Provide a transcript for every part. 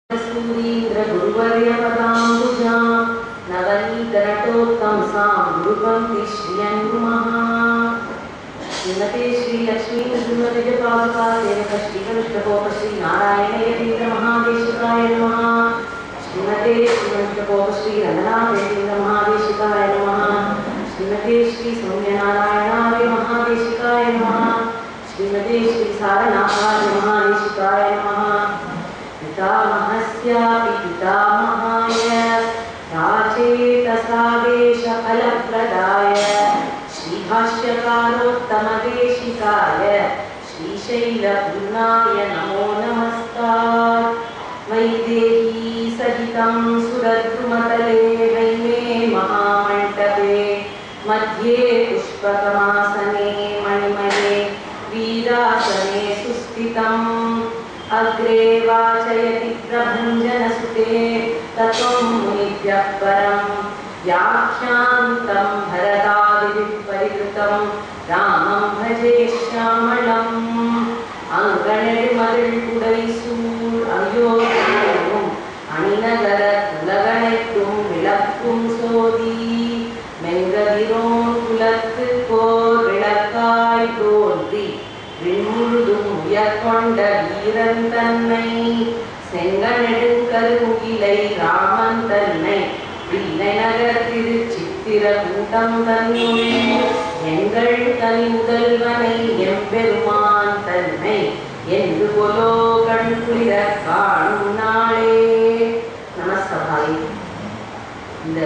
सूरीन्द्रगुरुवर्यपदाम्बुजा नवनीतनटोत्तंसां गुरुपङ्क्ति श्रियन्नुमः श्रीमते श्रीलक्ष्मीनृसिंहविजयपादुकासेवक श्रीकनिष्ठगोप श्रीनारायणयतीन्द्रमहादेशिकाय नमः श्रीमते श्रीकनिष्ठगोप श्रीरङ्गनाथयतीन्द्रमहादेशिकाय नमः श्रीमते श्रीसौम्यनारायणार्य महादेशिकाय नमः श्रीमते श्रीसारनाथार्य महादेशिकाय नमः पितामहस्यापि पितामहाय राचेतसावेशफलप्रदाय श्रीभाष्यकारोत्तमदेशिकाय श्रीशैलपूर्णाय नमो नमस्तात् वैदेही सहितं सुरद्रुमतले हैमे महामण्डपे मध्ये पुष्पकमासने मणिमये वीरासने सुस्थितम् अग्रे वाचयति प्रभञ्जनसुते तत्त्वं मुनिभ्यः परं व्याख्यान्तं भरतादिभिः परिकृतं रामं भजे श्यामळम् அங்கனெடுமதிழ்குடைசூழ் அயோத்தியும் அணிநகர உலகனைத்தும் விளக்கும் சோதி மெங்கதிரோன் குலத்துக்கோர் விளக்காய் தோன்றி விண்முழுதும் உயர்கொண்ட வீரன் தன்னை செங்கநெடுங்கருமுகிலை ராமன் தன்னை வில்லை நகர் திருச்சித்திர கூட்டம் தன்னுள் எங்கள் தனி முதல்வனை எம்பெருமான் தன்னை என்று கொலோ கண் குளிர காணும் நாளே நமஸ்தபாய் இந்த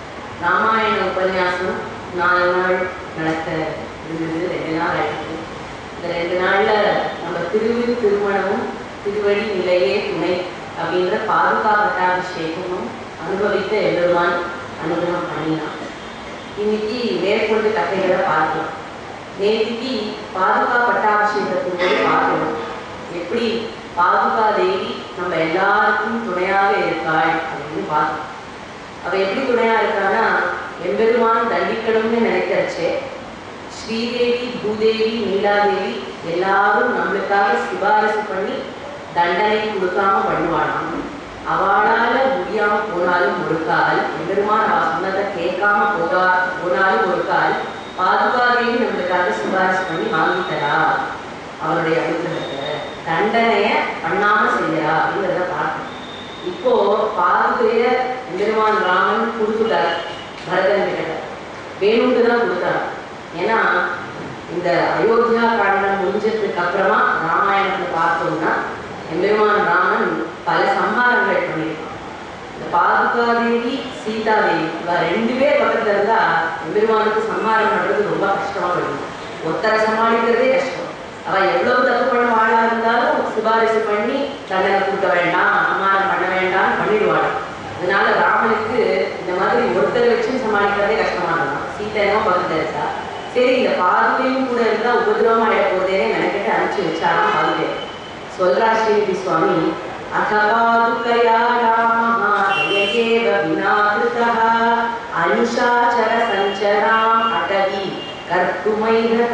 ராமாயண உபன்யாசம் நாலு நாள் நடக்க இருந்தது ரெண்டு நாள் ஆயிடுச்சு இந்த ரெண்டு நாள்ல நம்ம திருவிரு திருமணமும் திருவடி நிலையே துணை அப்படின்ற பாதுகா பட்டாபிஷேகமும் அனுபவித்த எம்பெருமான் அனுகிரகம் பண்ணினான் இன்னைக்கு மேற்கொண்டு கதைகளை பார்க்கலாம் நேற்றுக்கு பாதுகா பட்டாபிஷேகத்தின் போது பார்க்கணும் எப்படி பாதுகா தேவி நம்ம எல்லாருக்கும் துணையாக இருக்காள் அப்படின்னு பார்த்தோம் அவ எப்படி துணையா இருக்கான்னா எம்பெருமான் தண்டிக்கணும்னு நினைக்கிறச்சே ஸ்ரீதேவி பூதேவி நீலாதேவி எல்லாரும் நம்மளுக்காக சிபாரிசு பண்ணி தண்டனை கொடுக்காம பண்ணுவாளாம் அவளால முடியாம போனாலும் ஒரு கால் எம்பெருமான் அவ சொன்னதை கேட்காம போகா போனாலும் ஒரு கால் பாதுகாதேவி நம்மளுக்காக சிபாரிசு பண்ணி வாங்கி தரா அவருடைய அனுகிரகத்தை தண்டனைய பண்ணாம செய்யறா அப்படிங்கிறத பார்க்கணும் இப்போ பாதுகைய எம்பெருமான் ராமன் கொடுத்துட்டார் பரதன் கிட்ட வேணும்னு தான் கொடுத்தார் ஏன்னா இந்த அயோத்தியா காண்டம் முடிஞ்சதுக்கு அப்புறமா ராமாயணத்தை பார்த்தோம்னா எம்பெருமான் ராமன் பல சம்ஹாரங்கள் பண்ணியிருக்கான் இந்த பாதுகாதேவி சீதாதேவி இவ ரெண்டு பேர் பக்கத்துல இருந்தா எம்பெருமானுக்கு சம்ஹாரம் பண்றது ரொம்ப கஷ்டமா போயிடும் ஒத்தரை சமாளிக்கிறதே கஷ்டம் அவ எவ்வளவு தப்பு பண்ண வாழா இருந்தாலும் சிபாரிசு பண்ணி தண்டனை கொடுக்க வேண்டாம் சம்மானம் பண்ண வேண்டாம் பண்ணிடுவாள் அதனால ராமனுக்கு இந்த மாதிரி ஒருத்தரை வச்சு சமாளிக்கிறதே கஷ்டமா இருந்தான் சீதை என்னமோ பக்கத்துல இருக்கா சரி இந்த பாதுகையும் கூட இருந்தா உபதிரவம் ஆயிட போதேன்னு நினைக்கிட்டு அனுப்பிச்சு வச்சாராம் பாதுகை சொல்றா ஸ்ரீநிதி சுவாமி அத பாதுகையா ராமஹா தயகேவ வினா கிருதः அனுஷாச்சர சஞ்சராம் அடவி கர்த்துமைகத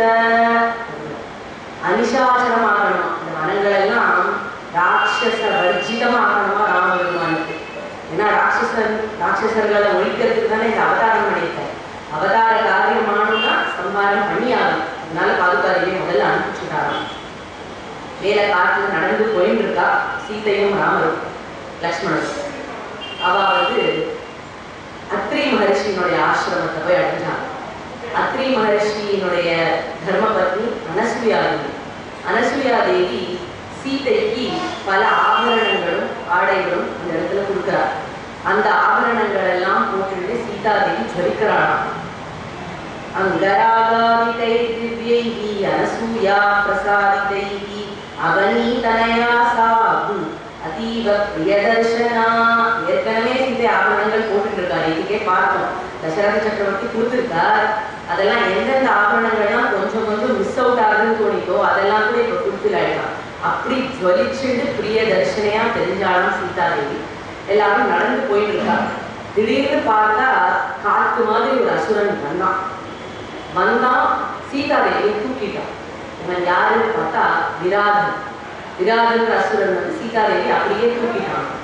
அனுஷாசனமாகணும் இந்த வனங்கள் எல்லாம் ராட்சச வர்ஜிதமாகணுமா ராமபெருமானுக்கு ஏன்னா ராட்சசன் ராட்சசர்களை ஒழிக்கிறதுக்கு தானே இந்த அவதாரம் பண்ணியிருக்காரு அவதார காரியமானோம்னா சம்பாரம் பண்ணி ஆகும் அதனால பாதுகாதையை முதல்ல அனுப்பிச்சுட்டாராம் வேற காட்டுல நடந்து போயின்னு இருக்கா சீதையும் ராமரும் லக்ஷ்மணரும் அவ வந்து அத்ரி மகர்ஷியினுடைய ஆசிரமத்தை போய் அடைஞ்சாங்க அத்ரி மகர்ஷியினுடைய தர்மபத்னி அனசூயா தேவி அனசூயா தேவி சீதைக்கு பல ஆபரணங்களும் ஆடைகளும் அந்த இடத்துல கொடுக்குறார் அந்த ஆபரணங்கள் எல்லாம் போட்டுட்டு சீதாதேவி ஜொலிக்கிறாளாம் அங்கராகாதிதை திவ்யைஹி அனசூயா பிரசாதிதைஹி அவனீதனயா சாகு அதீவ பிரியதர்ஷனா ஏற்கனவே சீதை ஆபரணங்கள் போட்டுட்டு இருக்காரு இதுக்கே பார்த்தோம் தசரத சக்கரவர்த்தி கொடுத்துருக்கார் அதெல்லாம் எந்தெந்த ஆபரணங்கள்லாம் கொஞ்சம் கொஞ்சம் மிஸ் அவுட் ஆகுதுன்னு தோணிக்கோ அதெல்லாம் கூட இப்போ ஃபுல்ஃபில் ஆயிடலாம் அப்படி ஜொலிச்சுட்டு பிரிய தர்ஷனையா தெரிஞ்சாலும் சீதாதேவி எல்லாரும் நடந்து போயிட்டு இருக்கா திடீர்னு பார்த்தா காத்து மாதிரி ஒரு அசுரன் வந்தான் வந்தான் சீதாதேவியை தூக்கிட்டான் இவன் யாருன்னு பார்த்தா விராதன் விராதன்ற அசுரன் வந்து சீதாதேவி அப்படியே தூக்கிட்டான்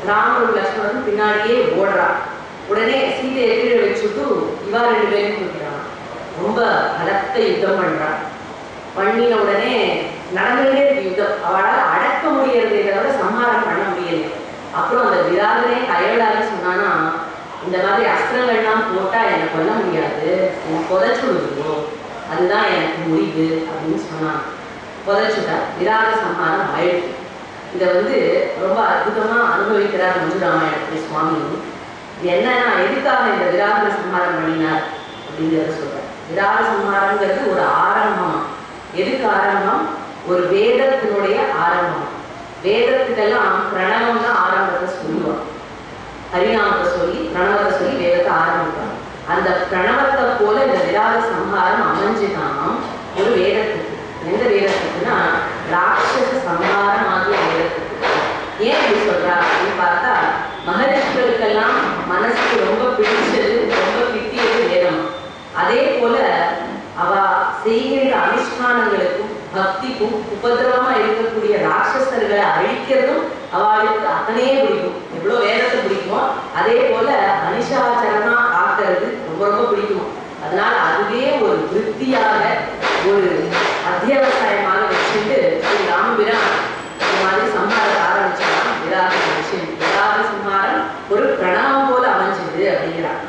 ராமரும் லக்ஷ்மணரும் பின்னாடியே ஓடுறா உடனே சீதையை கீழே வச்சுட்டு இவா ரெண்டு பேரும் கொடுக்குறான் ரொம்ப பலத்த யுத்தம் பண்றான் பண்ணின உடனே நடந்துகிட்டே இருக்கு யுத்தம் அவளால் அடக்க முடியறதே தவிர சம்ஹாரம் பண்ண முடியல அப்புறம் அந்த விராதனே கயலாக சொன்னானா இந்த மாதிரி அஸ்திரங்கள்லாம் போட்டா என்னை கொல்ல முடியாது என்னை புதைச்சு விடுவோ அதுதான் எனக்கு முடிவு அப்படின்னு சொன்னான் புதைச்சுட்டா விராத சம்ஹாரம் ஆயிடுச்சு இதை வந்து ரொம்ப அற்புதமா அனுபவிக்கிறார் மஞ்சுராமாயணத்தில் சுவாமி இது என்னன்னா எதுக்காக இந்த விராத சம்ஹாரம் பண்ணினார் அப்படிங்கிறத சொல்றார் விராத சம்ஹாரங்கிறது ஒரு ஆரம்பம் எதுக்கு ஆரம்பம் ஒரு வேதத்தினுடைய ஆரம்பம் வேதத்துக்கெல்லாம் பிரணவம் தான் ஆரம்பத்தை சொல்லுவாங்க ஹரிநாமத்தை சொல்லி பிரணவத்தை சொல்லி வேதத்தை ஆரம்பிப்பாங்க அந்த பிரணவத்தை போல இந்த விராத சம்ஹாரம் அமைஞ்சுதான் ஒரு வேதத்துக்கு எந்த வேதத்துக்குன்னா ராட்சச சம்ஹாரம் ஆகிய வேதத்துக்கு ஏன் இப்படி சொல்றா அப்படின்னு பார்த்தா மகரிஷிகளுக்கெல்லாம் மனசுக்கு ரொம்ப பிடிச்சது ரொம்ப கிட்டியது வேதம் அதே போல அவ செய்கின்ற அனுஷ்டானங்களுக்கும் பக்திக்கும் உபதிரவமா இருக்கக்கூடிய ராட்சசர்களை அழிக்கிறதும் அவளுக்கு அத்தனையே பிடிக்கும் எவ்வளவு வேதத்தை பிடிக்குமோ அதே போல அனுஷாச்சரணா ஆக்கிறது ரொம்ப ரொம்ப பிடிக்கும் அதனால அதுவே ஒரு விருத்தியாக ஒரு அத்தியாவசாயமாக வச்சுட்டு ஸ்ரீ ராமபிரான் இந்த மாதிரி சம்ஹாரத்தை ஆரம்பிச்சான் விராத மனுஷன் விராத சம்ஹாரம் ஒரு பிரணவம் போல அமைஞ்சது அப்படிங்கிறான்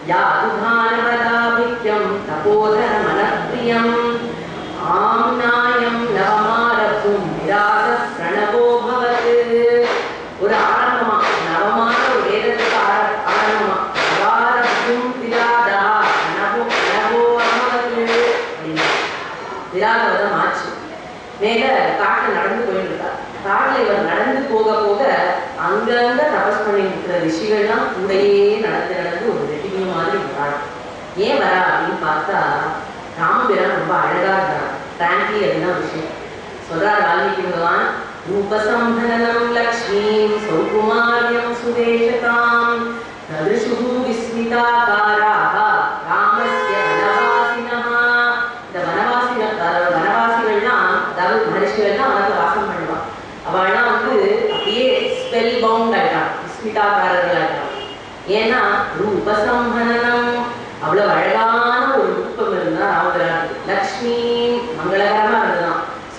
யாதுதானவதாபிக்யம் தபோதர மனப்பிரியம் ஆம்நாயம் நவமாரப்பும் விராத பிரணவோ பவது ஒரு ஆரம்பமா நவமான ஒரு வேதத்துக்கு ஆர- ஆரம்பமா அவாரப்பும் விராதா பிரணவோ பிரணவோ அமவது அப்படின்னா விராகவதம் ஆச்சு மேல காட்டுல நடந்து போயிட்டு இருக்கா காட்டுல இவர் நடந்து போக போக அங்கங்க தபஸ் பண்ணிட்டு இருக்கிற ரிஷிகள்லாம் கூடயே நடந்து நடந்து ஒரு ரெட்டினியூ மாதிரி வராங்க ஏன் வரா அப்படின்னு பார்த்தா ராமபிரான் ரொம்ப அழகா இருக்கிறான் பிராங்க்லி அதுதான் விஷயம் சொல்றார் வால்மீகி பகவான் ரூபசம்பனம் லக்ஷ்மீம் சௌகுமாரியம் சுதேசகாம் ததிருஷு விஸ்மிதாகாராக ராமஸ்ய வனவாசினஹ இந்த வனவாசி அதாவது வனவாசிகள்லாம் அதாவது மனுஷிகள்லாம் வனத்துல வாசம் பண்ணுவான் அவள்லாம் வந்து அப்படியே ஸ்பெல் பவுண்ட் ஆயிட்டான் விஸ்மிதாகாரர்கள் ஆயிட்டான் ஏன்னா ரூபசம்பனம் அவ்வளவு அழகான ஒரு ரூபம் இருந்தா ராமபிரானுக்கு லக்ஷ்மி மங்களகரமா இருந்தான்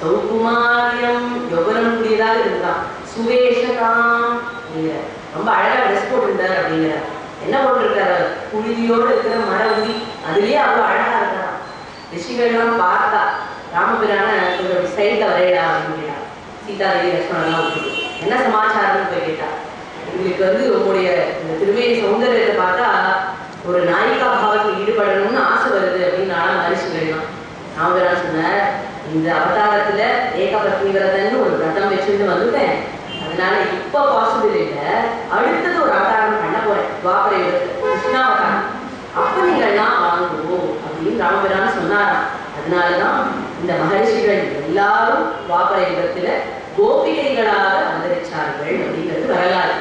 சௌகுமாரியம் யௌவனம் கூடியதாக இருந்தான் சுவேஷகாம் அப்படிங்கிற ரொம்ப அழகா ட்ரெஸ் போட்டிருந்தார் அப்படிங்கிற என்ன போட்டிருக்காரு புழுதியோடு இருக்கிற மர உரி அதுலயே அவ்வளவு அழகா இருக்காராம் ரிஷிகள்லாம் பார்த்தா ராமபிரான கொஞ்சம் சைடில் வரையடா அப்படின்னு கேட்டா சீதாதேவி லட்சுமணன்லாம் விட்டுட்டு என்ன சமாச்சாரம்னு போய் கேட்டா உங்களுக்கு வந்து உங்களுடைய இந்த திருமேனி சௌந்தரியத்தை பார்த்தா ஒரு நாயிகா பாவத்தில் ஈடுபடணும்னு ஆசை வருது அப்படின்னு நானும் மனுஷங்கள்லாம் ராமபிரான் சொன்னார் இந்த அவதாரத்துல ஏகபத்னி விரதன்னு ஒரு விரதம் வச்சிருந்து வந்துட்டேன் அதனால இப்ப பாசிபிள் இல்லை அடுத்தது ஒரு அவதாரம் பண்ண போறேன் துவாபர யுகத்துல கிருஷ்ணாவதாரம் அப்ப நீங்கள்லாம் வாங்குவோம் அப்படின்னு ராமபிரான் சொன்னாராம் அதனாலதான் இந்த மகரிஷிகள் எல்லாரும் துவாபர யுகத்துல கோபிகைகளாக அவதரிச்சார்கள் அப்படிங்கிறது வரலாறு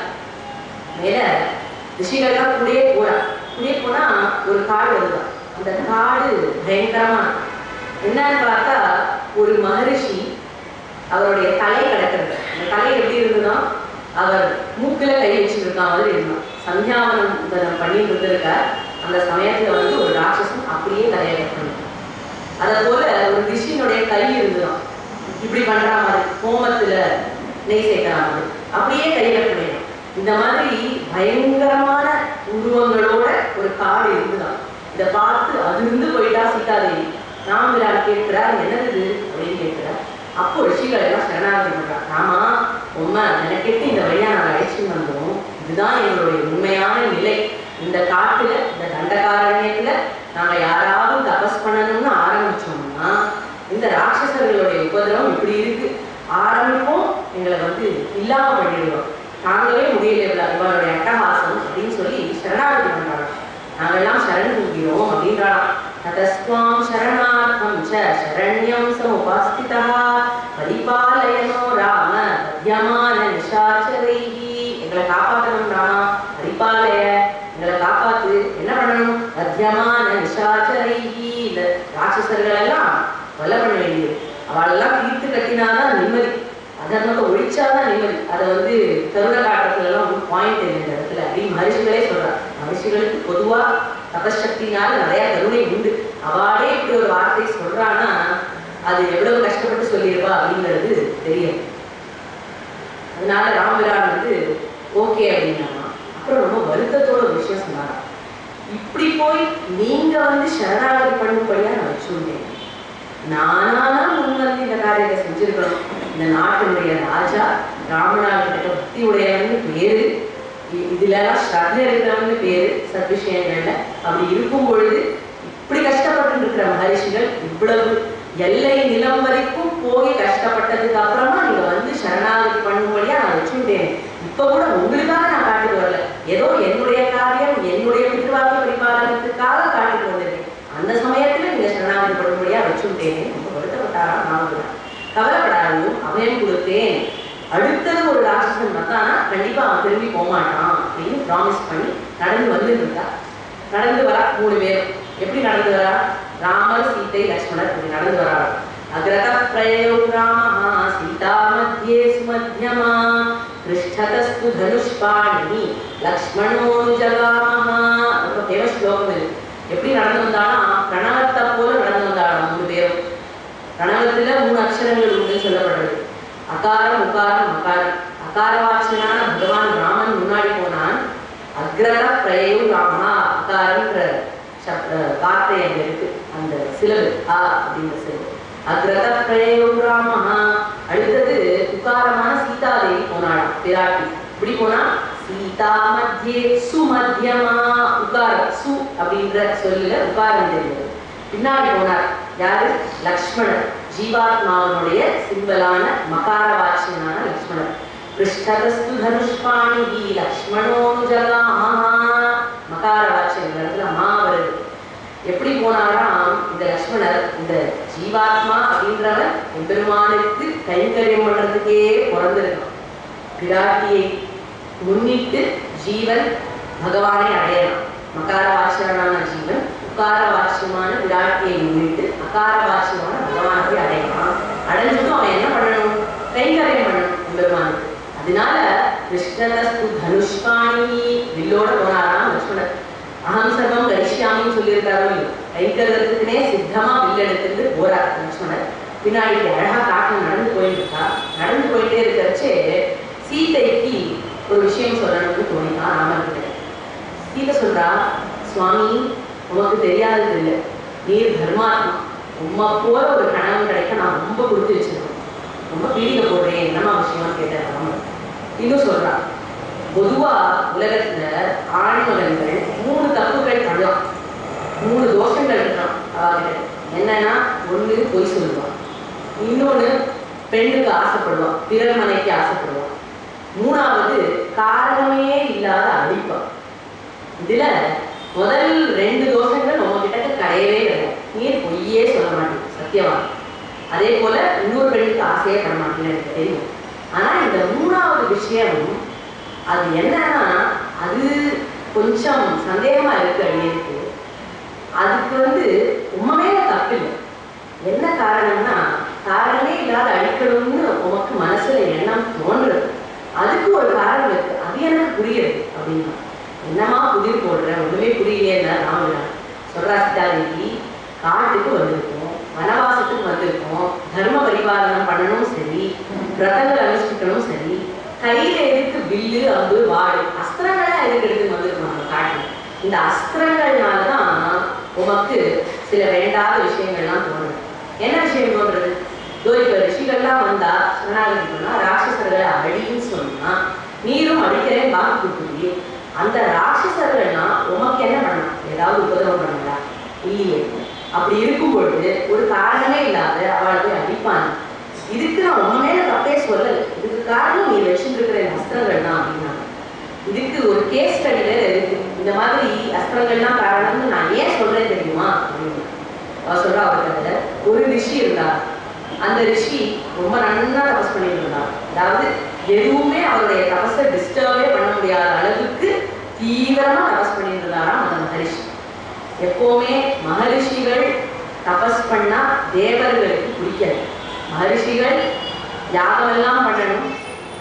மேல ரிஷிகள்லாம் கூடயே போறா கூடயே போனா ஒரு காடு வருதான் அந்த காடு பயங்கரமா இருக்கும். என்னன்னு பார்த்தா ஒரு மகரிஷி அவருடைய தலை கிடக்கிறது அந்த தலை எப்படி இருந்ததுன்னா அவர் மூக்குல கை வச்சுருக்க மாதிரி இருந்தான் சந்தியாவனம் பண்ணிட்டு இருந்திருக்கார் அந்த சமயத்துல வந்து ஒரு ராட்சசன் அப்படியே தலையை கட்டணும் அதை போல ஒரு ரிஷியினுடைய கை இருந்துதான் இப்படி பண்ற மாதிரி ஹோமத்துல நெய் சேர்க்கிற மாதிரி அப்படியே கையில புரியணும் இந்த மாதிரி பயங்கரமான உருவங்களோட ஒரு காடு இருந்துதான் இதை பார்த்து அதிர்ந்து போயிட்டா சீதாதேவி ராமபிரான் கேட்கிறார் என்னது இது அப்படின்னு கேட்கிறார் அப்போ ரிஷிகள் எல்லாம் சரணாகதி பண்றாங்க ஆமா உண்மை எனக்கெட்டு இந்த வழியா நாங்கள் அழைச்சிட்டு வந்தோம் இதுதான் எங்களுடைய உண்மையான நிலை இந்த காட்டுல இந்த தண்டகாரண்யத்துல நாங்க யாராவது தபஸ் பண்ணணும்னு ஆரம்பிச்சோம்னா இந்த ராட்சசர்களுடைய உபதிரவம் இப்படி இருக்கு ஆரம்பிப்போம் எங்களை வந்து இல்லாம பண்ணிடுவோம் தாங்கவே முடியல இவள- இவளுடைய அட்டகாசம் அப்படின்னு சொல்லி சரணாகதி பண்றாங்க நாங்கெல்லாம் சரண் கூகிறோம் அப்படின்றாளாம் ததஸ்வாம் சரணார்த்தம் ச சரண்யம் சமுபாஸ்திதா பரிபாலயனோ ராம பத்யமான நிஷாச்சரைஹி எங்களை காப்பாற்றணும் ராமா பரிபாலய எங்களை காப்பாத்து என்ன பண்ணணும் பத்யமான நிஷாச்சரைஹி இந்த ராட்சசர்கள் எல்லாம் கொலை பண்ண வேண்டியது அவளெல்லாம் தீர்த்து கட்டினாதான் நிம்மதி அதர்மத்தை ஒழிச்சாதான் நிம்மதி அதை வந்து கருண காட்டத்துல எல்லாம் பாயிண்ட் இந்த இடத்துல அப்படின்னு மகர்ஷிகளே சொல்றார் மகர்ஷிகளுக்கு பொதுவா தபசக்தினால நிறைய கருணை உண்டு அவாடே இப்படி ஒரு வார்த்தை சொல்றான்னா அது எவ்வளவு கஷ்டப்பட்டு சொல்லியிருப்பா அப்படிங்கிறது தெரியும் அதனால ராமபிரான் வந்து ஓகே அப்படின்னாங்க அப்புறம் ரொம்ப வருத்தத்தோட ஒரு விஷயம் சொன்னாராம் இப்படி போய் நீங்க வந்து சரணாகதி பண்ணும்படியா நான் வச்சுருந்தேன் நானானா முன் வந்து இந்த காரியத்தை செஞ்சிருக்கணும் இந்த நாட்டினுடைய ராஜா ராமநாதகிட்ட பக்தி உடையவன்னு பேரு இ- இதுலலாம் ஸ்ரத்த இருக்கிறவன்னு பேரு சத்விஷயங்கள்ல அப்படி இருக்கும் பொழுது இப்படி கஷ்டப்பட்டு இருக்கிற மகரிஷிகள் இவ்வளவு எல்லை நிலம் வரைக்கும் போய் கஷ்டப்பட்டதுக்கு அப்புறமா நீங்க வந்து சரணாகதி பண்ணும்படியா நான் வச்சுட்டேன் இப்ப கூட உங்களுக்காக நான் காட்டுக்கு வரல ஏதோ என்னுடைய காரியம் என்னுடைய பித்ருவாக்கிய பரிபாலனத்துக்காக காட்டுக்கு வந்திருக்கேன் அந்த சமயத்துல நீங்க சரணாகதி பண்ணும்படியா வச்சுட்டேன் ரொம்ப வருத்தப்பட்டாரா நான் கவலைப்படாதையும் அபயம் கொடுத்தேன் அடுத்தது ஒரு ராட்சசன் வந்தானா கண்டிப்பா அவன் திரும்பி போக மாட்டான் அப்படின்னு ப்ராமிஸ் பண்ணி நடந்து வந்துட்டு இருக்கா நடந்து வரா மூணு பேர் எப்படி நடந்து வரா ராமர் சீதை லக்ஷ்மணர் இப்படி நடந்து வரா அக்ரத பிரயோ ராமஹ சீதா மத்தியே சுமத்தியமா பிருஷ்டதஸ்து தனுஷ்பாணி லக்ஷ்மணோனுஜகாமஹ ரொம்ப ஃபேமஸ் ஸ்லோகம் இது எப்படி நடந்து வந்தானா பிரணவத்தை போல நடந்து வந்தாளாம் மூணு பேரும் பிரணவத்துல மூணு அக்ஷரங்கள் உண்டு சொல்லப்படுறது அகாரம் உகாரம் மகாரம் அகாரவாட்சனான பகவான் ராமன் முன்னாடி போனான் அக்ரத பிரயோ ராமஹா அகாரம்ன்ற சப்- அஹ் வார்த்தை அங்க இருக்கு அந்த சிலவு ஆ அப்படின்ற சிலவு அக்ரத பிரயோ ராமஹா அடுத்தது உகாரமான சீதாதேவி போனாள் பிராட்டி இப்படி போனா சீதா மத்தியே சுமத்தியமா உகாரம் சு அப்படின்ற சொல்லுல உகாரம் தெரியுது பின்னாடி போனார் யாரு லக்ஷ்மணர் ஜீவாத்மாவனுடைய சிம்பலான மகார வாட்சியனான லக்ஷ்மணர் பிருஷ்டதஸ்து தனுஷ்பாணி லக்ஷ்மணோனுஜகாமஹா மகார வாட்சியம் இந்த இடத்துல மா வருது எப்படி போனாராம் இந்த லக்ஷ்மணர் இந்த ஜீவாத்மா அப்படின்றவர் எம்பெருமானுக்கு கைங்கரியம் பண்றதுக்கே பிறந்திருக்கான் பிராட்டியை முன்னிட்டு ஜீவன் பகவானை அடையலாம் மகார வாட்சியனான ஜீவன் உக்கார வாட்சியமான விராட்டியை முன்னிட்டு அகார வாட்சியமான பகவானை அடையலாம் அடைஞ்சதும் அவன் என்ன பண்ணணும் கைங்கரியம் பண்ணணும் பெருமானுக்கு அதனால கிருஷ்ணதஸ்து தனுஷ்பாணி வில்லோட போனாராம் லக்ஷ்மணர் அகம் சர்வம் கரிஷ்யாமின்னு சொல்லியிருக்காரோ இல்லையோ கைங்கரத்துக்குனே சித்தமா வில் எடுத்துட்டு போறார் லக்ஷ்மணர் பின்னாடி இப்படி அழகா காட்டில் நடந்து போயிட்டு இருக்கா நடந்து போயிட்டே இருக்கிறச்சே சீதைக்கு ஒரு விஷயம் சொல்லணும்னு தோணிதான் ராமர்கிட்ட சீதை சொல்றா சுவாமி உமக்கு தெரியாதது இல்லை நீர் தர்மாத்மா உம்மை போல ஒரு கணவன் கிடைக்க நான் ரொம்ப கொடுத்து வச்சிருக்கேன் ரொம்ப பீடிகை போடுறேன் என்னமா விஷயம்னு கேட்டேன் ராமர் இன்னும் சொல்றா பொதுவா உலகத்துல ஆண்மகன்கள் மூணு தப்புகள் பண்ணலாம் மூணு தோஷங்கள் இருக்கலாம் அவகிட்ட என்னன்னா ஒண்ணு பொய் சொல்லுவான் இன்னொன்னு பெண்ணுக்கு ஆசைப்படுவான் பிறர் மனைக்கு ஆசைப்படுவான் மூணாவது காரணமே இல்லாத அடிப்பான் இதுல முதல் ரெண்டு தோஷங்கள் உங்ககிட்ட கிடையவே கிடையாது நீர் பொய்யே சொல்ல மாட்டேங்க சத்தியவான் அதே போல இன்னொரு பெண்ணுக்கு ஆசையே பட மாட்டேன்னு எனக்கு தெரியும் ஆனா இந்த மூணாவது விஷயம் அது என்னன்னா அது கொஞ்சம் சந்தேகமா இருக்கு அடியனுக்கு அதுக்கு வந்து உண்மையில தப்பு இல்லை என்ன காரணம்னா காரணமே இல்லாத அடிக்கணும்னு உமக்கு மனசுல எண்ணம் தோன்றுது அதுக்கு ஒரு காரணம் இருக்கு அது எனக்கு புரியுது அப்படின்னா என்னமா புதிர் போடுற ஒண்ணுமே புரியலையே ராமன் சொல்றா சீதாதேவி காட்டுக்கு வந்திருக்கோம் வனவாசத்துக்கு வந்திருக்கோம் தர்ம பரிபாலனம் பண்ணணும் சரி விரதங்கள் அனுஷ்டிக்கணும் சரி கையில எதுக்கு வில்லு அம்பு வாடு அஸ்திரங்களா எதுக்கு எடுத்து வந்திருக்கோம் நம்ம காட்டுல இந்த அஸ்திரங்கள்னாலதான் உமக்கு சில வேண்டாத விஷயங்கள்லாம் தோணுது என்ன விஷயம் தோன்றது இதோ இப்ப ரிஷிகள்லாம் வந்தா சரணாகதி பண்ணா ராட்சசர்களை அழின்னு சொன்னா நீரும் அடிக்கிறேன் வாக்கு கொடுத்துருவி அந்த ராட்சசர்கள்லாம் உமக்கு என்ன பண்ணலாம் ஏதாவது உபதிரவம் பண்ணலாம் இல்லையே அப்படி இருக்கும் பொழுது ஒரு காரணமே இல்லாத அவளை போய் அடிப்பாங்க இதுக்கு நான் உங்க மேல தப்பே சொல்லல இதுக்கு காரணம் நீ வச்சுட்டு இருக்கிற இந்த அஸ்திரங்கள் தான் அப்படின்னாங்க இதுக்கு ஒரு கேஸ் ஸ்டடி வேற இருக்கு இந்த மாதிரி அஸ்திரங்கள்லாம் காரணம்னு நான் ஏன் சொல்றேன் தெரியுமா அப்படின்னு அவ சொல்றா அவருக்கு அதுல ஒரு ரிஷி இருந்தார் அந்த ரிஷி ரொம்ப நன்னா தபஸ் பண்ணிட்டு இருந்தார் அதாவது எதுவுமே அவருடைய தபஸை டிஸ்டர்பே பண்ண முடியாத அளவுக்கு தீவிரமா தபஸ் பண்ணிட்டு இருந்தாராம் அந்த மகரிஷி எப்பவுமே மகரிஷிகள் தபஸ் பண்ணா தேவர்களுக்கு பிடிக்காது மகரிஷிகள் யாகமெல்லாம் பண்ணணும்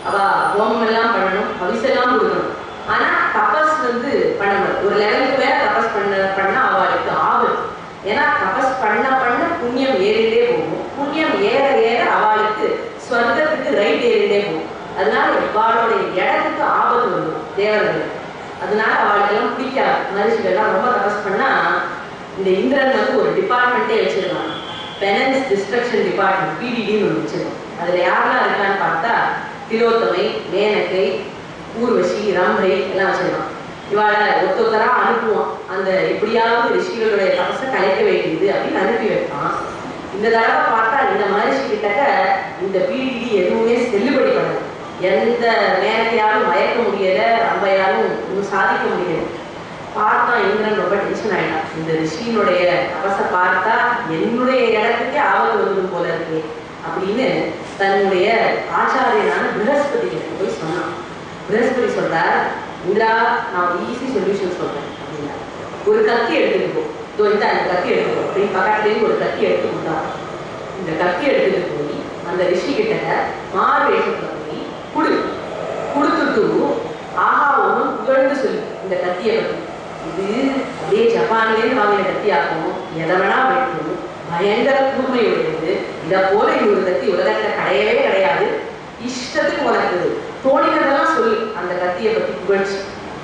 அவ ஹோமம் எல்லாம் பண்ணணும் ஹவிசெல்லாம் கொடுக்கணும் ஆனா தபஸ் வந்து பண்ணணும் ஒரு லெவலுக்கு மேல தபஸ் பண்ண பண்ணா அவளுக்கு ஆபத்து ஏன்னா தபஸ் பண்ண பண்ண புண்ணியம் ஏறிட்டே போகும் புண்ணியம் ஏற ஏற அவளுக்கு ஸ்வர்க்கத்துக்கு ரைட் ஏறிட்டே போகும் அதனால இவாளுடைய இடத்துக்கு ஆபத்து வரும் தேவர்கள் அதனால அவளுக்கெல்லாம் பிடிக்காது மனுஷங்கள்லாம் ரொம்ப தபஸ் பண்ணா இந்த இந்திரன் வந்து ஒரு டிபார்ட்மெண்ட்டே வச்சிருக்காங்க பெனன்ஸ் டிஸ்ட்ரக்ஷன் டிபார்ட்மெண்ட் பிடிடின்னு ஒன்று வச்சிருக்கோம் அதுல யாரெல்லாம் இருக்கான்னு பார்த்தா திலோத்தமை மேனகை ஊர்வசி ரம்பை எல்லாம் வச்சிருக்கான் இவாளை ஒருத்தொத்தரா அனுப்புவான் அந்த எப்படியாவது ரிஷிகளுடைய தபசை கலைக்க வேண்டியது அப்படின்னு அனுப்பி வைப்பான் இந்த தடவை பார்த்தா இந்த மகரிஷி கிட்டக்க இந்த பிடிடி எதுவுமே செல்லுபடி பண்ணது எந்த நேரத்தையாலும் மயக்க முடியல ரம்பையாலும் ஒன்றும் சாதிக்க முடியல பார்த்தா இந்திரன் ரொம்ப டென்ஷன் ஆயிட்டான் இந்த ரிஷியினுடைய தபசை பார்த்தா என்னுடைய இடத்துக்கே ஆபத்து வந்துடும் போல இருக்கு அப்படின்னு தன்னுடைய ஆச்சாரியனான பிரகஸ்பதி கிட்ட போய் சொன்னான் பிரகஸ்பதி சொல்றார் இந்திரா நான் ஒரு ஈஸி சொல்யூஷன் சொல்றேன் அப்படின்னா ஒரு கத்தி எடுத்துட்டு போ இதோ இந்த அந்த கத்தி எடுத்துக்கோ அப்படின்னு பக்கத்துலேயும் ஒரு கத்தி எடுத்து கொடுத்தாங்க இந்த கத்தி எடுத்துட்டு போய் அந்த ரிஷி கிட்ட மாறு வேஷத்துல போய் குடு கொடுத்துட்டு ஆஹா ஒன்றும் புகழ்ந்து சொல்லு இந்த கத்தியை பத்தி இது அப்படியே ஜப்பான்லேருந்து வாங்கின கத்தி ஆகும் எதை வேணா வெட்டும் பயங்கர கூர்மையுடையது இதை போல இன்னொரு கத்தி உலகத்துல கிடையவே கிடையாது இஷ்டத்துக்கு உனக்கு தோணினதெல்லாம் சொல்லு அந்த கத்தியை பத்தி புகழ்ச்சி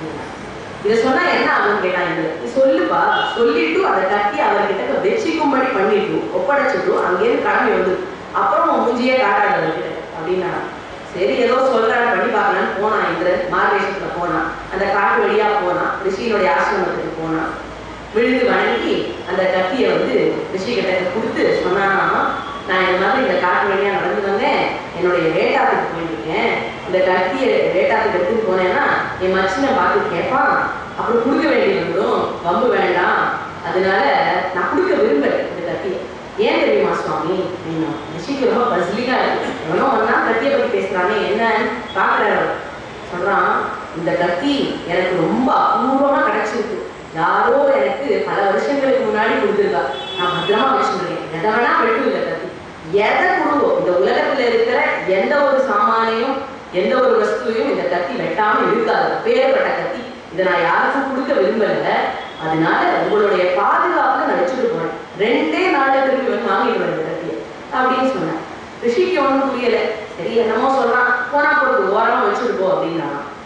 இதை சொன்னா என்ன ஆகும் கேட்டான் இந்த நீ சொல்லுப்பா சொல்லிட்டு அதை கட்டி அவர்கிட்ட வெச்சிக்கும்படி பண்ணிட்டு ஒப்படைச்சிட்டு அங்கேயிருந்து கிளம்பி வந்து அப்புறம் உன் மூஞ்சியே காட்டாது அவர்கிட்ட அப்படின்னா சரி ஏதோ சொல்றாரு பண்ணி பார்க்கலான்னு போனான் இந்திரன் மார்வேஷத்துல போனான் அந்த காட்டு வழியா போனான் ரிஷியினுடைய ஆசிரமத்துக்கு போனான் விழுந்து வணங்கி அந்த கத்தியை வந்து ரிஷி கிட்ட கொடுத்து சொன்னானா நான் இந்த மாதிரி இந்த காட்டு வழியா நடந்து வந்தேன் என்னுடைய வேட்டாத்துக்கு போயிருக்கேன் இந்த கத்தியை வேட்டாத்துக்கு எடுத்துட்டு போனேன்னா என் மச்சினை பார்த்து கேட்பான் அப்புறம் கொடுக்க வேண்டி வந்துடும் வம்பு வேண்டாம் அதனால நான் கொடுக்க விரும்பல இந்த கத்தியை ஏன் தெரியுமா சுவாமி அப்படின்னா ரிஷிக்கு ரொம்ப பசிலிக்கா இருக்கு எவனோ ஒன்னா கத்தியை பத்தி பேசுறானே என்னன்னு பாக்குறாரு அவர். சொல்றான் இந்த கத்தி எனக்கு ரொம்ப அபூர்வமா கிடைச்சிருக்கு யாரோ எனக்கு பல வருஷங்களுக்கு முன்னாடி கொடுத்துருக்கா நான் பத்திரமா வச்சுருக்கேன் எதை வேணா வெட்டும் இந்த கத்தி எதை கொடுங்கோ இந்த உலகத்துல இருக்கிற எந்த ஒரு சாமானையும் எந்த ஒரு வஸ்துவையும் இந்த கத்தி வெட்டாம இருக்காது பேர்பட்ட கத்தி இதை நான் யாருக்கும் கொடுக்க விரும்பல அதனால உங்களுடைய பாதுகாப்புல நான் வச்சுட்டு போறேன் ரெண்டே நாள்ல திருப்பி வந்து வாங்கிட்டு வரேன் இந்த கத்தியை அப்படின்னு சொன்னேன் ரிஷிக்கு ஒன்றும் புரியல சரி என்னமோ சொல்றான் போனா போடுது ஓரமா வச்சுட்டு போ அப்படின்னா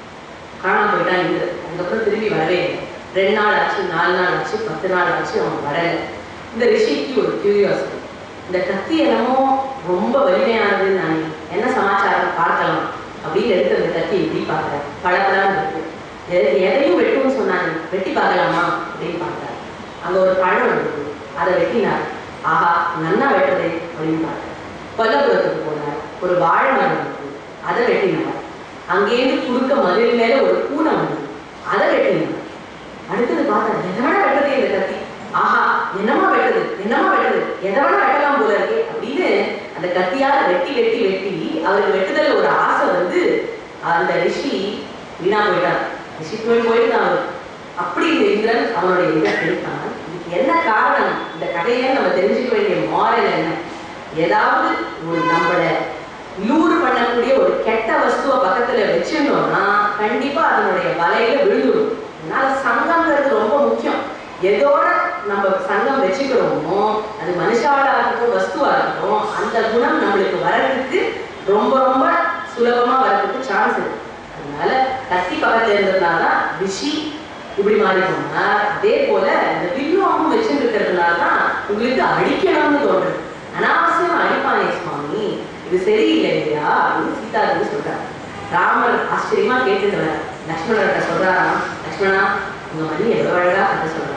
காணாம போயிட்டான் இந்த அதுக்கப்புறம் திரும்பி வரவே இல்லை ரெண்டு நாள் ஆச்சு நாலு நாள் ஆச்சு பத்து நாள் ஆச்சு அவன் வரல இந்த ரிஷிக்கு ஒரு கியூரியாசிட்டி இந்த கத்தி என்னமோ ரொம்ப வலிமையானதுன்னு நான் என்ன சமாச்சாரம் பார்க்கலாம் அப்படின்னு எடுத்து அந்த கத்தி இப்படி பார்க்குறேன் பழப்பழம் இருக்கு எது- எதையும் வெட்டும்னு சொன்னாங்க வெட்டி பார்க்கலாமா அப்படின்னு பார்த்தாரு அங்க ஒரு பழம் இருக்கு அதை வெட்டினார் ஆஹா நன்னா வெட்டுறதே அப்படின்னு பார்த்தார் கொல்லப்புறத்துக்கு போனார் ஒரு வாழை மரம் இருக்கு அதை வெட்டினார் அங்கேருந்து குறுக்க மதில் மேல ஒரு பூனை வந்தது அதை வெட்டினார் அடுத்தது பார்த்தா எதை வேணா வெட்டுறது இந்த கத்தி ஆஹா என்னமா வெட்டுது என்னமா வெட்டுது எதை வேணா வெட்டலாம் போல இருக்கே அப்படின்னு அந்த கத்தியால வெட்டி வெட்டி வெட்டி அவருக்கு வெட்டுதல் ஒரு ஆசை வந்து அந்த ரிஷி வீணா போயிட்டார் ரிஷி போய் போயிட்டான் அவர் அப்படி இந்த இந்திரன் அவனுடைய இதை கெடுத்தான் இதுக்கு என்ன காரணம் இந்த கதையில நம்ம தெரிஞ்சுக்க வேண்டிய மாரல் என்ன ஏதாவது ஒரு நம்மளை லூர் பண்ணக்கூடிய ஒரு கெட்ட வஸ்துவை பக்கத்துல வச்சிருந்தோம்னா கண்டிப்பா அதனுடைய வலையில விழுந்துடும் அதனால சங்கம்ங்கிறது ரொம்ப முக்கியம் எதோட நம்ம சங்கம் வச்சுக்கிறோமோ அது மனுஷாவா இருக்கட்டும் வஸ்துவா இருக்கட்டும் அந்த குணம் நம்மளுக்கு வர்றதுக்கு ரொம்ப ரொம்ப சுலபமா வர்றதுக்கு சான்ஸ் இருக்கு அதனால கத்தி பக்கத்துல இருந்ததுனால தான் ரிஷி இப்படி மாறி போனார் அதே போல இந்த வில்லுவாமும் வச்சிருக்கிறதுனால தான் உங்களுக்கு அடிக்கணும்னு தோன்றுது அனாவசியம் அடிப்பானே சுவாமி இது சரியில்லை இல்லையா அப்படின்னு சீதாதேவி சொல்றாரு ராமர் ஆச்சரியமா கேட்டுட்டு வர லக்ஷ்மணர்கிட்ட சொல்றாராம் லக்ஷ்மணா உங்க மணி எவ்வளவு அழகா கதை சொல்றாரு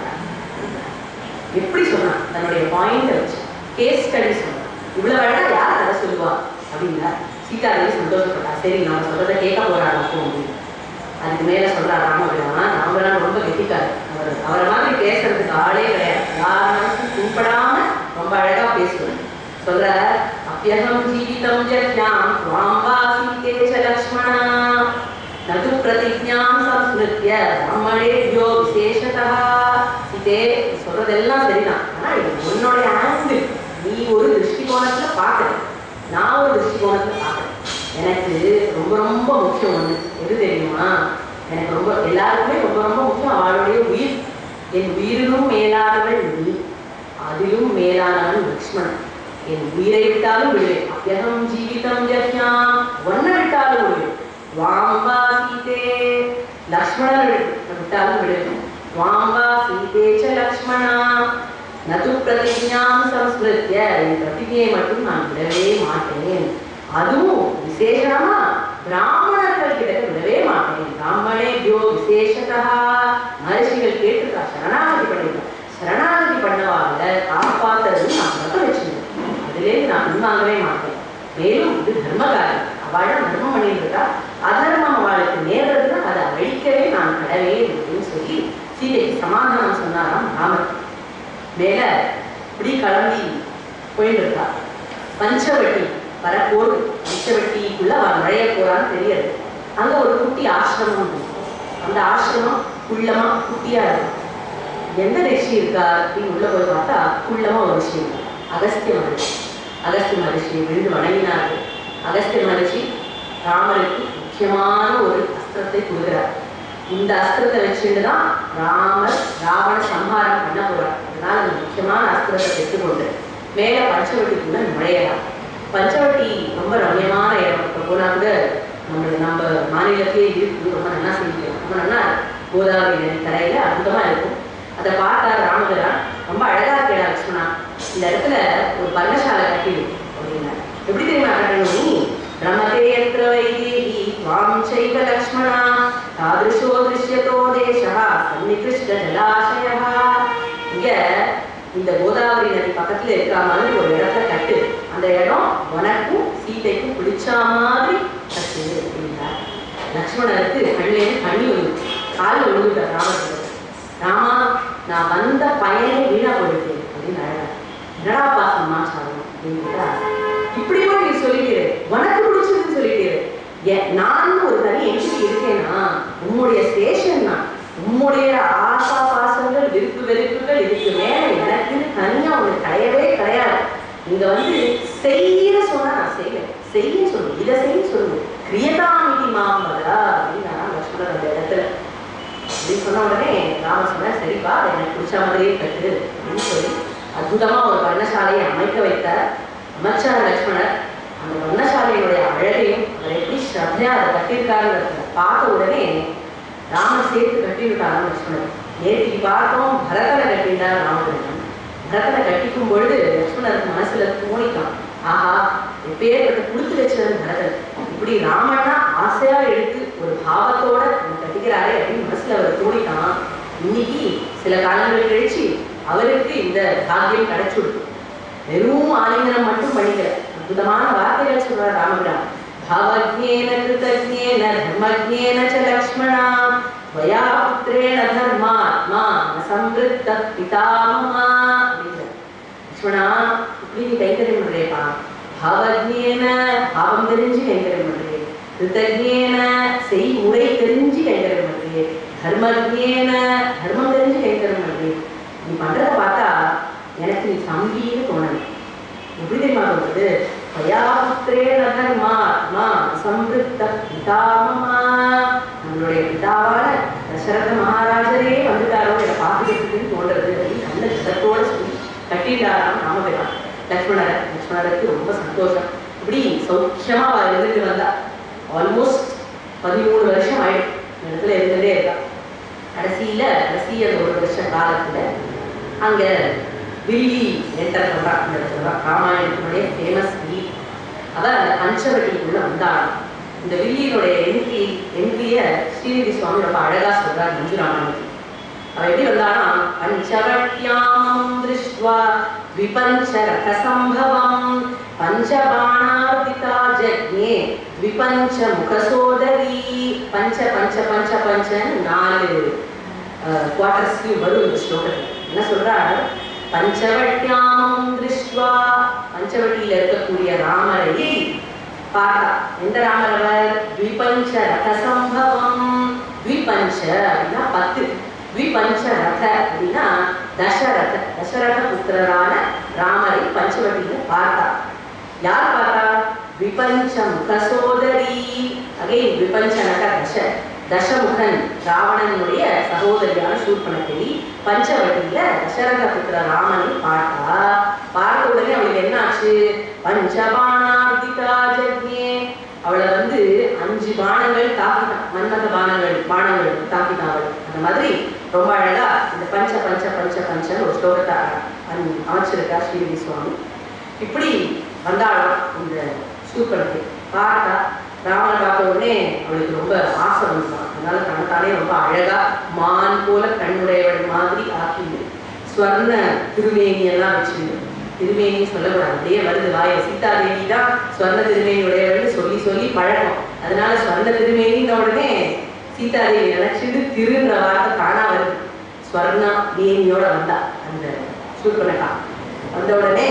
எப்படி சொன்னான் தன்னுடைய பாயிண்ட் வச்சு கேஸ் ஸ்டடி சொன்னான் இவ்வளவு அழகா யார் கதை சொல்லுவா அப்படின்னா சீதாதேவி சந்தோஷப்பட்டா சரி நான் சொல்றதை கேட்க போறாங்க அப்போ அப்படின்னு அதுக்கு மேல சொல்றா ராமபிரான் ராமபிரான் ரொம்ப கெட்டிக்காரு அவர் அவரை மாதிரி பேசுறதுக்கு ஆளே கிடையாது யார் மனசும் கூப்பிடாம ரொம்ப அழகா பேசுவார் சொல்ற அப்பியகம் ஜீவிதம் ஜக்ஞாம் துவாம் வா சீதே ச லக்ஷ்மணா நது பிரதிஜாம் சம்ஸ்மிருத்ய பிராமணேபியோ விசேஷதா சீதே நீ சொல்றதெல்லாம் சரிதான் ஆனா இது உன்னுடைய ஆங்கிள் நீ ஒரு திருஷ்டிகோணத்துல பார்க்கற நான் ஒரு திருஷ்டிகோணத்துல பார்க்கறேன் எனக்கு ரொம்ப ரொம்ப முக்கியம் ஒன்று எது தெரியுமா எனக்கு ரொம்ப எல்லாருக்குமே ரொம்ப ரொம்ப முக்கியம் அவளுடைய உயிர் என் உயிரினும் மேலானவள் நீ அதிலும் மேலானவன் லக்ஷ்மணன் என் உயிரை விட்டாலும் விடுவேன் அப்பியகம் ஜீவிதம் ஜஹ்யாம் ஒன்ன விட்டாலும் விடுவேன் வாம்பா சீதே லக்ஷ்மணன் விட்டாலும் விடுவேன் வாம்பா சீதே ச லக்ஷ்மணா நது பிரதிஜாம் சம்ஸ்கிருத்திய என் பிரதிஜையை மட்டும் நான் விடவே மாட்டேன் அதுவும் விசேஷமா பிராமணர்கள் கிட்ட விடவே மாட்டேன் பிராமணேபியோ விசேஷதா மகர்ஷிகள் கேட்டிருக்கா சரணாகதி பண்ணிருக்கா சரணாகதி பண்ணவால காப்பாத்துறது நான் விரதம் வச்சிருந்தேன் அதுலேருந்து நான் பின்வாங்கவே மாட்டேன் மேலும் இது தர்மகாரி அவள் தர்மம் பண்ணிட்டு இருக்கா அதர்மம் அவளுக்கு நேர்றதுன்னா அதை அழிக்கவே நான் கடவே அப்படின்னு சொல்லி சீதைக்கு சமாதானம் சொன்னாராம் ராமர் மேல இப்படி கிளம்பி போயிட்டு இருக்கா பஞ்சவட்டி வர போகுது பஞ்சவட்டிக்குள்ள அவ நுழைய போறான்னு தெரியாது அங்க ஒரு குட்டி ஆசிரமம் இருக்கு. அந்த ஆசிரமம் குள்ளமா குட்டியா இருக்கும் எந்த ரிஷி இருக்கா அப்படின்னு உள்ள போய் பார்த்தா குள்ளமா ஒரு ரிஷி இருக்கு. அகஸ்திய மகரிஷி அகஸ்திய மகரிஷி விழுந்து வணங்கினார்கள் அகஸ்திய மகரிஷி ராமருக்கு முக்கியமான ஒரு அஸ்திரத்தை கொடுக்கிறார் இந்த அஸ்திரத்தை வச்சுட்டு தான் ராமர் ராவண சம்ஹாரம் பண்ண போறார் அதனால அந்த முக்கியமான அஸ்திரத்தை பெற்றுக்கொண்டு மேல பஞ்சவட்டிக்குள்ள நுழையலாம் பஞ்சவட்டி ரொம்ப ரம்யமான இடம் இப்போ போனா கூட நம்ம நம்ம மாநிலத்திலே இருக்குது ரொம்ப நல்லா செஞ்சுக்கலாம் ரொம்ப நல்லா கோதாவரி நதி கரையில அற்புதமா இருக்கும் அதை பார்த்தார் ராமபிரான் ரொம்ப அழகா இருக்கா லட்சுமணா இந்த இடத்துல ஒரு பர்ணசாலை கட்டிடு அப்படின்னா எப்படி தெரியுமா கட்டணும் நீ ரமதே யத்ர வைதேகி வாம் சைவ லக்ஷ்மணா தாதிருஷோ திருஷ்யதோ தேசா சன்னிகிருஷ்ட ஜலாசயா இங்க இந்த கோதாவரி நதி பக்கத்துல இருக்கிற மாதிரி ஒரு இடத்த கட்டு அந்த இடம் உனக்கும் சீதைக்கும் பிடிச்ச மாதிரி கட்டு அப்படின்னா லக்ஷ்மணருக்கு கண்ணிலேருந்து கண்ணி விழுந்து காலில் விழுந்துட்டார் ராமர் ராமா நான் வந்த பயனே வீணா போயிட்டேன் அப்படின்னு அழகார் என்னடா பாசம்மா சாதனம் அப்படின்னு கேட்டா இப்படி கூட நீ சொல்லிட்டீரு உனக்கு பிடிச்சதுன்னு சொல்லிட்டீரு ஏன் நான் ஒரு தனி என்டிட்டி இருக்கேனா உம்முடைய ஸ்டேஷன் தான் உம்முடைய ஆசா பாசங்கள் விருப்பு வெறுப்புகள் இதுக்கு மேல எனக்கு தனியா ஒண்ணு கிடையவே கிடையாது நீங்க வந்து செய்யற சொன்னா நான் செய்வேன் செய்ய சொல்லு இதை செய்ய சொல்லு கிரியதாமிதி மாமதா அப்படின்னு நான் லட்சுமணர் அந்த இடத்துல அப்படின்னு சொன்ன உடனே ராம சொன்ன சரிப்பா அது எனக்கு பிடிச்ச மாதிரியே கட்டு அப்படின்னு சொல்லி அற்புதமா ஒரு வர்ணசாலையை அமைக்க வைத்தார் அமைச்சார் லக்ஷ்மணர் அந்த வர்ணசாலையினுடைய அழகையும் அவர் எப்படி ஸ்ரத்தையா அதை கட்டியிருக்காருங்கிறத பார்த்த உடனே ராமர் சேர்த்து கட்டிவிட்டாராம் லக்ஷ்மணர் நேற்றுக்கு பார்த்தோம் பரதனை கட்டிட்டார் ராமகிருஷ்ணன் பரதனை கட்டிக்கும் பொழுது லக்ஷ்மணருக்கு மனசுல தோணிக்கான் ஆஹா எப்பேற்பட்ட கொடுத்து வச்சது பரதன் இப்படி ராமனா ஆசையா எடுத்து ஒரு பாவத்தோட அவர் கட்டிக்கிறாரே அப்படின்னு மனசுல அவர் தோணிட்டான் இன்னைக்கு சில காலங்கள் கழிச்சு அவருக்கு இந்த பாக்கியம் கிடைச்சுடுது வெறும் ஆலிங்கனம் மட்டும் பண்ணிக்கல அற்புதமான வார்த்தைகள் சொல்றார் ராமபிரான் भावज्ञेन कृतज्ञेन धर्मज्ञेन च लक्ष्मणा त्वया पुत्रेण धर्मात्मा न संवृत्तः पितामहा அப்படிங்கிறார். லக்ஷ்மணா இப்படி நீ கைங்கரியம் பண்றேப்பா பாவஜ்ஞேன பாவம் தெரிஞ்சு கைங்கரியம் பண்றே கிருத்தஜ்ஞேன செய் முறை தெரிஞ்சு கைங்கரியம் பண்றே தர்மஜ்ஞேன தர்மம் தெரிஞ்சு கைங்கரியம் பண்றே நீ பண்றத பார்த்தா எனக்கு நீ தம்பின்னு தோணலை எப்படி தெரியுமா சொல்றது பயாபுத்திரே நகர்மாத்மா சம்பிருத்த பிதாமமா நம்மளுடைய பிதாவான தசரத மகாராஜரே வந்துட்டாரோ என்னை பார்த்துக்கிறதுக்குன்னு தோன்றது அப்படின்னு நல்ல சித்தத்தோட சொல்லி கட்டிட்டாராம் ராமபிரான் லக்ஷ்மணர் லக்ஷ்மணருக்கு ரொம்ப சந்தோஷம் இப்படி சௌக்கியமா அவ இருந்துட்டு வந்தா ஆல்மோஸ்ட் பதிமூணு வருஷம் ஆயிடும் இந்த இடத்துல இருந்துட்டே இருக்கா கடைசியில கடைசி அந்த ஒரு வருஷ காலத்துல அங்க வில்லி என்டர் பண்றா அந்த இடத்துல தான் ராமாயணத்தினுடைய ஃபேமஸ் வில்லி அவ அந்த பஞ்சவட்டிக்குள்ள வந்தாள் இந்த வில்லியினுடைய என்ட்ரி என்ட்ரிய ஸ்ரீநிதி சுவாமி ரொம்ப அழகா சொல்றார் மஞ்சு ராமாயணத்தில் அவ எப்படி வந்தானா பஞ்சவட்யாம் திருஷ்டுவா द्विपञ्च रथसम्भवम् पञ्चबाणार्पिता जज्ञे द्विपञ्च मुखसोदरी பஞ்ச பஞ்ச பஞ்ச பஞ்சன்னு நாலு குவார்டர்ஸ்லையும் வரும் இந்த ஸ்லோகத்தில் என்ன சொல்றார் பஞ்சவட்டியாமம் திருஷ்டுவா பஞ்சவட்டியில இருக்கக்கூடிய ராமரை பார்த்தா எந்த ராமர் அவர் த்விபஞ்ச ரத சம்பவம் த்விபஞ்ச அப்படின்னா பத்து த்விபஞ்ச ரத அப்படின்னா தசரத தசரத புத்திரரான ராமரை பஞ்சவட்டியில பார்த்தா யார் பார்த்தா விபஞ்சம் கசோதரி அகைன் விபஞ்சனக தச தசமுகன் ராவணனுடைய சகோதரியான சூர்பனகை பஞ்சவட்டியில தசரத புத்திர ராமனை பார்த்தா பார்த்த உடனே அவளுக்கு என்ன ஆச்சு பஞ்சபாணார்த்திகா ஜக்ஞே அவளை வந்து அஞ்சு பானங்கள் தாக்கிட்டான் மன்மத பானங்கள் பானங்கள் தாக்கிட்டான் அவள் அந்த மாதிரி ரொம்ப அழகா இந்த பஞ்ச பஞ்ச பஞ்ச பஞ்சன்னு ஒரு ஸ்லோகத்தை அம்- அமைச்சிருக்கா ஸ்ரீவி சுவாமி இப்படி வந்தாளாம் இந்த சூப்பருக்கு பார்த்தா ராமனை பார்த்த உடனே அவளுக்கு ரொம்ப ஆசை வந்துதான் அதனால தனத்தானே ரொம்ப அழகா மான் போல கண்ணுடையவள் மாதிரி ஆக்கி ஸ்வர்ண திருமேனி எல்லாம் வச்சிருந்து திருமேனி சொல்லக்கூடாது அப்படியே வருது வாய சீதாதேவி தான் ஸ்வர்ண திருமேனி உடையவள்னு சொல்லி சொல்லி பழக்கம் அதனால ஸ்வர்ண திருமேனின்ற உடனே சீதாதேவி நினைச்சிட்டு திருன்ற வார்த்தை தானா வருது ஸ்வர்ணா மேனியோட வந்தா அந்த சூர்பனகா வந்த உடனே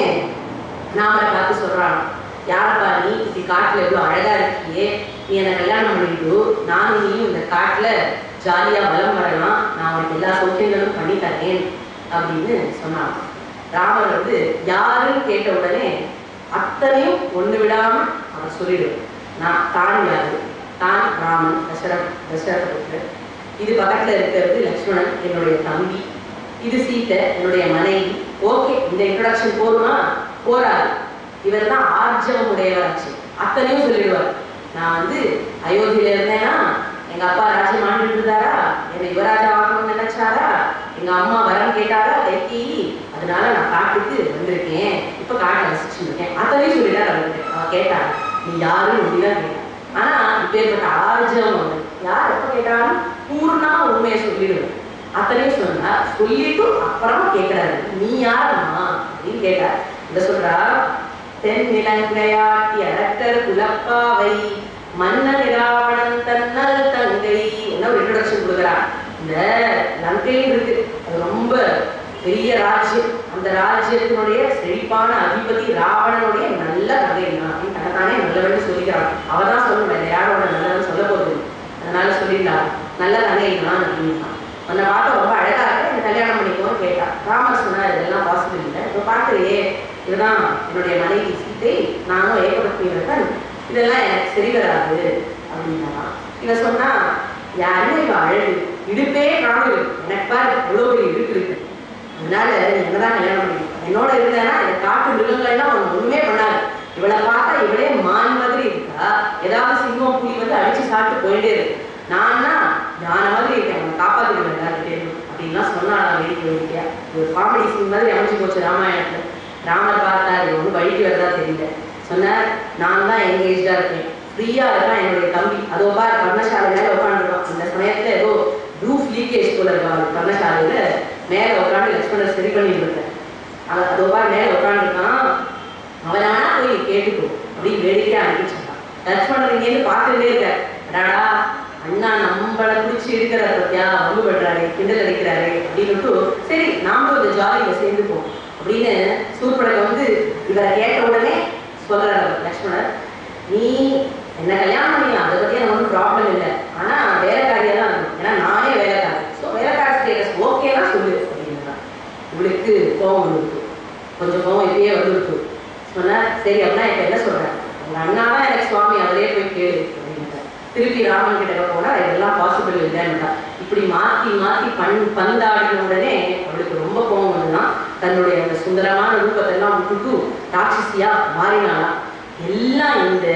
நாமரை பார்த்து சொல்றான் யாரப்பா நீ இப்படி காட்டுல எவ்வளவு அழகா இருக்கியே நீ என்னை கல்யாணம் பண்ணிட்டு நானும் நீயும் இந்த காட்டுல ஜாலியா வலம் வரலாம் நான் உனக்கு எல்லா சௌக்கியங்களும் பண்ணி தரேன் அப்படின்னு சொன்னான் ராமர் வந்து யாருன்னு கேட்ட உடனே அத்தனையும் ஒண்ணு விடாம அவன் சொல்லிடும் நான் தான் யாரு தான் ராமன் தசரத் தசரதபுத்திரன் இது பக்கத்துல இருக்கிறது லக்ஷ்மணன் என்னுடைய தம்பி இது சீத்தை என்னுடைய மனைவி ஓகே இந்த இன்ட்ரடக்ஷன் போதுமா போராது இவர் தான் ஆர்ஜவம் உடையவராச்சு அத்தனையும் சொல்லிடுவார் நான் வந்து அயோத்தியில இருந்தேன்னா எங்க அப்பா ராஜ்யம் ஆண்டுட்டு இருந்தாரா என்னை யுவராஜா ஆகணும்னு நினைச்சாரா எங்க அம்மா வரம் கேட்டாரா கைகி அதனால நான் காட்டுக்கு வந்திருக்கேன் இப்ப காட்டை ரசிச்சுட்டு இருக்கேன் அத்தனையும் சொல்லிட்டாரு அவர்கிட்ட அவ கேட்டா நீ யாருன்னு அப்படிதான் கேட்டா ஆனா இப்பேற்பட்ட ஆர்ஜவம் வந்து யார் எப்ப கேட்டாலும் பூர்ணமா உண்மையை சொல்லிடுவேன் அத்தனையும் சொன்னா சொல்லிட்டு அப்புறமா கேட்கிறாரு நீ யாரம்மா அப்படின்னு கேட்டார் இந்த சொல்றா தென் நிலங்கையாட்டி அரட்டர் குலப்பாவை மன்னன் இராவணன் தன்னல் தங்கை என்ன ஒரு இன்ட்ரடக்ஷன் கொடுக்குறா இந்த லங்கைன்னு இருக்கு அது ரொம்ப பெரிய ராஜ்யம் அந்த ராஜ்யத்தினுடைய செழிப்பான அதிபதி ராவணனுடைய நல்ல கதை தான் அப்படின்னு தனத்தானே நல்லவன்னு சொல்லிக்கிறான் அவ தான் சொல்லணும் வேற யாரோட நல்லவன் சொல்ல போகுது அதனால சொல்லிடலாம் நல்ல கதை தான் அப்படின்னு அந்த பார்க்க ரொம்ப அழகா இருக்கு இந்த கல்யாணம் பண்ணிக்கோன்னு கேட்டா ராமர் சொன்னார் இதெல்லாம் பாசிபிள் இல்லை இப்போ பார்க்குறியே இதுதான் என்னுடைய மனைவி சீத்தை நானும் ஏகபக்தி விரதன் இதெல்லாம் எனக்கு சரி வராது அப்படின்னா இவன் சொன்னா யாருமே இவ அழகு இடுப்பே காணுது எனக்கு பாரு எவ்வளோ பெரிய இடுப்பு இருக்கு அதனால நீ என்னதான் கல்யாணம் பண்ணிக்கோ என்னோட இருந்தேன்னா இந்த காட்டு மிருகங்கள்லாம் ஒன்று ஒண்ணுமே பண்ணாது இவளை பார்த்தா இவளே மான் மாதிரி இருக்கா ஏதாவது சிங்கம் புலி வந்து அடிச்சு சாப்பிட்டு போயிட்டே இருக்கு நான்னா யானை மாதிரி இருக்கேன் அவனை காப்பாத்திடுவேன் எல்லாருக்கிட்டே அப்படின்லாம் சொன்னாடா வேடிக்கை வேடிக்கையா ஒரு காமெடி சீன் மாதிரி அமைச்சு போச்சு ராமாயணத்துல ராமர் பார்த்தாரு ஒன்றும் வழிக்கு வரதா தெரியல சொன்னார் நான் தான் எங்கேஜா இருக்கேன் ஃப்ரீயா இருக்கான் என்னுடைய தம்பி அதோ பார் பர்ணசாலை மேல உட்காந்துருக்கான் அந்த சமயத்துல ஏதோ ரூஃப் லீக்கேஜ் போல இருக்கா அவன் பர்ணசாலையில மேல உட்காந்து லட்சுமணர் சரி பண்ணிட்டு இருக்கேன் அவன் அதோ பார் மேல உட்காந்துருக்கான் அவனை வேணா போய் கேட்டுக்கோ அப்படின்னு வேடிக்கையா அனுப்பிச்சான் லட்சுமணர் இங்கேருந்து பார்த்துட்டே இருக்கார் அடாடா அண்ணா நம்மளை பிடிச்சி இருக்கிறார் பத்தியா வம்பு பண்றாரு கிண்டல் அடிக்கிறாரு அப்படின்னுட்டு சரி நாமளும் இந்த ஜாலியில சேர்ந்துப்போம் அப்படின்னு சூர்படகை வந்து இவரை கேட்ட உடனே சொல்றாரு லக்ஷ்மணர் நீ என்ன கல்யாணம் பண்ணிக்கலாம் அதை பத்தி எனக்கு ஒன்றும் ப்ராப்ளம் இல்லை ஆனா வேலைக்காரியா தான் இருக்கணும் ஏன்னா நானே வேலைக்காரி ஸோ வேலைக்காரி ஸ்டேட்டஸ் ஓகேனா சொல்லு அப்படின்னா இவளுக்கு கோவம் இருக்கு கொஞ்சம் கோவம் இப்பயே வந்துருக்கு சொன்னா சரி அப்படின்னா இப்ப என்ன சொல்றேன் உங்க அண்ணா தான் எனக்கு சுவாமி அவரே போய் கேளு அப்படின்ட்டார் திருப்பி ராமன் கிட்ட போனா இதெல்லாம் பாசிபிள் இல்லைன்னுட்டா இப்படி மாத்தி மாத்தி பண் பந்தாடின உடனே அவளுக்கு ரொம்ப கோவம் வந்துதான் தன்னுடைய அந்த சுந்தரமான ரூபத்தை எல்லாம் விட்டுட்டு ராட்சசியா மாறினாலாம் எல்லாம் இந்த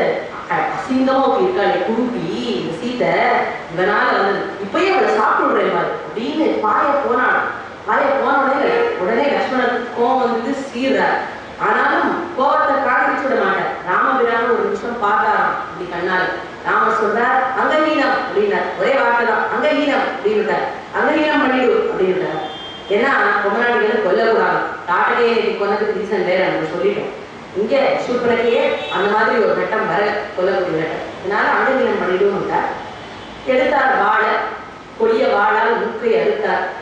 அ- அசிங்கமா இப்படி இருக்காளே குருப்பி இந்த சீத்தை இவனால வந்தது இப்பயே அவளை சாப்பிட்டு விடுறேன் பாரு அப்படின்னு பாய போனான் பாய போன உடனே உடனே லக்ஷ்மணனுக்கு கோவம் வந்து சீர்றார் ஆனாலும் கோவத்தை காண்பிச்சு விட மாட்டார் ராமபிராம ஒரு நிமிஷம் பார்த்தாராம் இப்படி கண்ணால் ராமர் சொல்றார் அங்கஹீனம் அப்படின்னார் ஒரே வார்த்தை தான் அங்கஹீனம் அப்படின்னுட்டார் அங்கஹீனம் பண்ணிடு அப்படின்னுட்டார் ஏன்னா பொம்மநாட்டிகளை கொல்லக்கூடாது தாட்டகையை இன்னைக்கு கொன்னதுக்கு ரீசன் வேற நம்ம சொல்லிட்டோம் இங்க சூப்பரக்கையே அந்த மாதிரி ஒரு கட்டம் வர கொல்லக்கூடிய கட்டம் அதனால அங்கஹீனம் பண்ணிடுவோம்ட்டார் எடுத்தார் வாழை கொடிய வாழால் மூக்கை அறுத்தார்